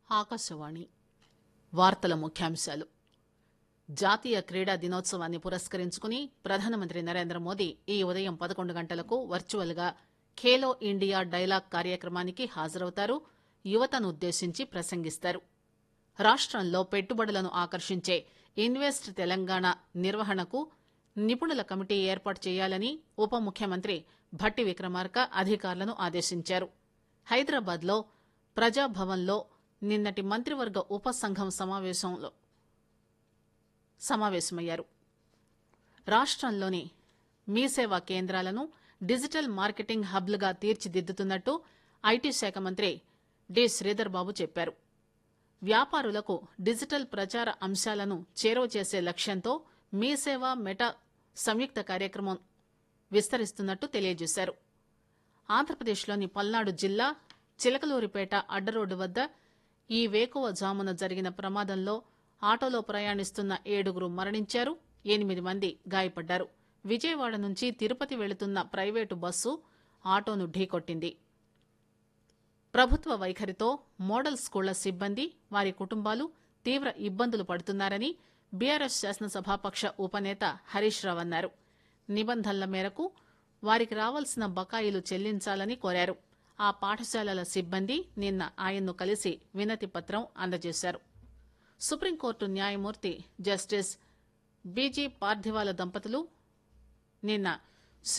ఆకాశవాణి వార్తల ముఖ్యాంశాలు జాతీయ క్రీడా దినోత్సవాన్ని పురస్కరించుకుని ప్రధానమంత్రి నరేంద్ర మోదీ ఈ ఉదయం పదకొండు గంటలకు వర్చువల్ గా ఖేలో ఇండియా డైలాగ్ కార్యక్రమానికి హాజరవుతారు యువతను ఉద్దేశించి ప్రసంగిస్తారు రాష్టంలో పెట్టుబడులను ఆకర్షించే ఇన్వెస్ట్ తెలంగాణ నిర్వహణకు నిపుణుల కమిటీ ఏర్పాటు చేయాలని ఉప ముఖ్యమంత్రి భట్టి విక్రమార్క అధికారులను ఆదేశించారు హైదరాబాద్ లో ప్రజాభవన్లో నిన్నటి మంత్రివర్గ ఉపసంఘం సమావేశంలో సమావేశమయ్యారు రాష్టంలోని మీ సేవా కేంద్రాలను డిజిటల్ మార్కెటింగ్ హబ్లుగా తీర్చిదిద్దుతున్నట్టు ఐటీ శాఖ మంత్రి డి శ్రీధర్ బాబు చెప్పారు వ్యాపారులకు డిజిటల్ ప్రచార అంశాలను చేరువ చేసే లక్ష్యంతో మీ సేవ మెటా సంయుక్త కార్యక్రమం విస్తరిస్తున్నట్టు తెలియజేశారు ఆంధ్రప్రదేశ్లోని పల్నాడు జిల్లా చిలకలూరిపేట అడ్డరోడ్డు వద్ద ఈ వేకువ జామున జరిగిన ప్రమాదంలో ఆటోలో ప్రయాణిస్తున్న ఏడుగురు మరణించారు ఎనిమిది మంది గాయపడ్డారు విజయవాడ నుంచి తిరుపతి వెళుతున్న ప్రైవేటు బస్సు ఆటోను ఢీకొట్టింది ప్రభుత్వ వైఖరితో మోడల్ స్కూళ్ల సిబ్బంది వారి కుటుంబాలు తీవ్ర ఇబ్బందులు పడుతున్నారని బీఆర్ఎస్ శాసనసభాపక్ష ఉపనేత హరీష్ రావు అన్నారు నిబంధనల మేరకు వారికి రావాల్సిన బకాయిలు చెల్లించాలని కోరారు ఆ పాఠశాలల సిబ్బంది నిన్న ఆయన్ను కలిసి వినతి పత్రం అందజేశారు సుప్రీంకోర్టు న్యాయమూర్తి జస్టిస్ బీజీ పార్థివాల దంపతులు నిన్న